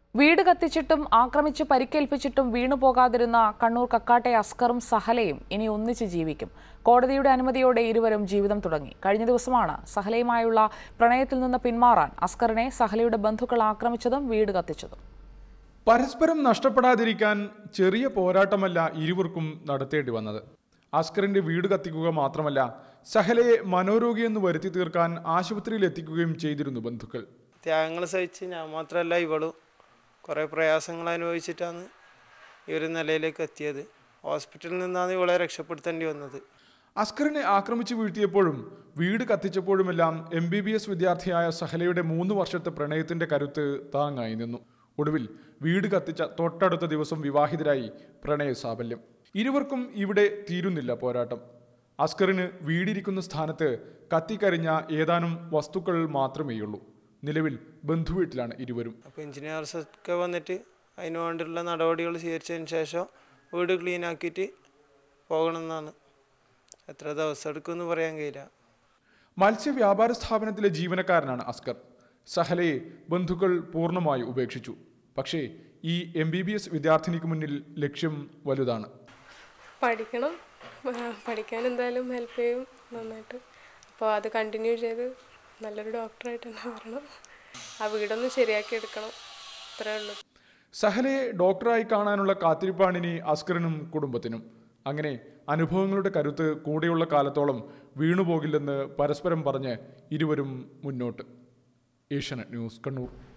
വീട് കത്തിച്ചിട്ടും ആക്രമിച്ച് പരിക്കേൽപ്പിച്ചിട്ടും വീണുപോകാതിരുന്ന കണ്ണൂർ കക്കാട്ടെ അസ്കറും സഹലയും ഇനി ഒന്നിച്ച് ജീവിക്കും കോടതിയുടെ അനുമതിയോടെ ഇരുവരും ജീവിതം തുടങ്ങി കഴിഞ്ഞ ദിവസമാണ് സഹലയുമായുള്ള പ്രണയത്തിൽ നിന്ന് പിന്മാറാൻ അസ്കറിനെ സഹലയുടെ ബന്ധുക്കൾ ആക്രമിച്ചതും വീട് കത്തിച്ചതും പരസ്പരം നഷ്ടപ്പെടാതിരിക്കാൻ ചെറിയ പോരാട്ടമല്ല ഇരുവർക്കും നടത്തേണ്ടി വന്നത് അസ്കറിന്റെ വീട് കത്തിക്കുക മാത്രമല്ല സഹലയെ മനോരോഗിയെന്ന് വരുത്തി തീർക്കാൻ ആശുപത്രിയിൽ എത്തിക്കുകയും ചെയ്തിരുന്നു ബന്ധുക്കൾ ത്യാഗങ്ങൾ സഹിച്ച് ഞാൻ മാത്രമല്ല ഇവളും കുറേ പ്രയാസങ്ങൾ അനുഭവിച്ചിട്ടാണ് ഈ ഒരു നിലയിലേക്ക് എത്തിയത് ഹോസ്പിറ്റലിൽ നിന്നാണ് ഇവളെ രക്ഷപ്പെടുത്തേണ്ടി വന്നത് അസ്കറിനെ ആക്രമിച്ചു വീഴ്ത്തിയപ്പോഴും വീട് കത്തിച്ചപ്പോഴുമെല്ലാം എം ബി ബി എസ് വിദ്യാർത്ഥിയായ സഹലയുടെ മൂന്ന് വർഷത്തെ പ്രണയത്തിന്റെ കരുത്ത് താങ്ങായി നിന്നു ഒടുവിൽ വീട് കത്തിച്ച തൊട്ടടുത്ത ദിവസം വിവാഹിതരായി പ്രണയ സാഫല്യം ഇരുവർക്കും ഇവിടെ തീരുന്നില്ല പോരാട്ടം അസ്കറിന് വീടിരിക്കുന്ന സ്ഥാനത്ത് കത്തിക്കരിഞ്ഞ ഏതാനും വസ്തുക്കൾ മാത്രമേയുള്ളൂ നിലവിൽ ബന്ധുവീട്ടിലാണ് ഇരുവരും അപ്പോൾ എഞ്ചിനീയേഴ്സ് ഒക്കെ വന്നിട്ട് അതിന് വേണ്ടിയുള്ള നടപടികൾ സ്വീകരിച്ചതിന് ശേഷം വീട് ക്ലീൻ ആക്കിയിട്ട് പോകണമെന്നാണ് എത്ര ദിവസം എടുക്കുമെന്ന് പറയാൻ കഴിയില്ല മത്സ്യവ്യാപാര സ്ഥാപനത്തിലെ ജീവനക്കാരനാണ് അസ്കർ സഹലയെ ബന്ധുക്കൾ പൂർണ്ണമായി ഉപേക്ഷിച്ചു പക്ഷേ ഈ എം ബി ബി എസ് വിദ്യാർത്ഥിനിക്ക് മുന്നിൽ ലക്ഷ്യം വലുതാണ് പഠിക്കണം ആ, പഠിക്കാൻ എന്തായാലും ഹെൽപ്പ് ചെയ്യും നന്നായിട്ട് അപ്പോൾ അത് കണ്ടിന്യൂ ചെയ്ത് നല്ലൊരു ഡോക്ടറായിട്ട് തന്നെ വരണം ആ വീടൊന്ന് ശരിയാക്കി എടുക്കണം അത്രേ ഉള്ളൂ സഹലയെ ഡോക്ടറായി കാണാനുള്ള കാത്തിരിപ്പാണിനി അസ്കറിനും കുടുംബത്തിനും അങ്ങനെ അനുഭവങ്ങളുടെ കരുത്ത് കൂടെയുള്ള കാലത്തോളം വീണുപോകില്ലെന്ന് പരസ്പരം പറഞ്ഞ് ഇരുവരും മുന്നോട്ട് ഏഷ്യാനെറ്റ് ന്യൂസ് കണ്ണൂർ